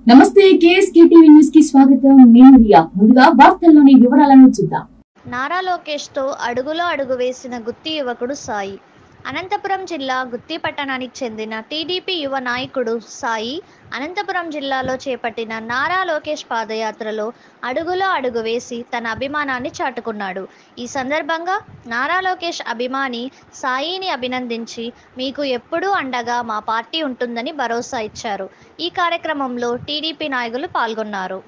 నమస్తే KSK TV news కి స్వాగతం నేను రియా ముందుగా వార్తల్లోని వివరాలను చూద్దాం నారా లోకేష్తో అడుగులో అడుగు వేసిన గుత్తి యువకుడు సాయి అనంతపురం జిల్లా గుత్తి పట్టణానికి చెందిన టీడీపీ యువ నాయకుడు సాయి అనంతపురం జిల్లాలో చేపట్టిన నారా లోకేష్ పాదయాత్రలో అడుగులో అడుగు వేసి తన అభిమానాన్ని చాటుకున్నాడు ఈ సందర్భంగా నారా లోకేష్ అభిమాని సాయిని అభినందించి మీకు ఎప్పుడూ అండగా మా పార్టీ ఉంటుందని భరోసా ఇచ్చారు ఈ కార్యక్రమంలో టీడీపీ నాయకులు పాల్గొన్నారు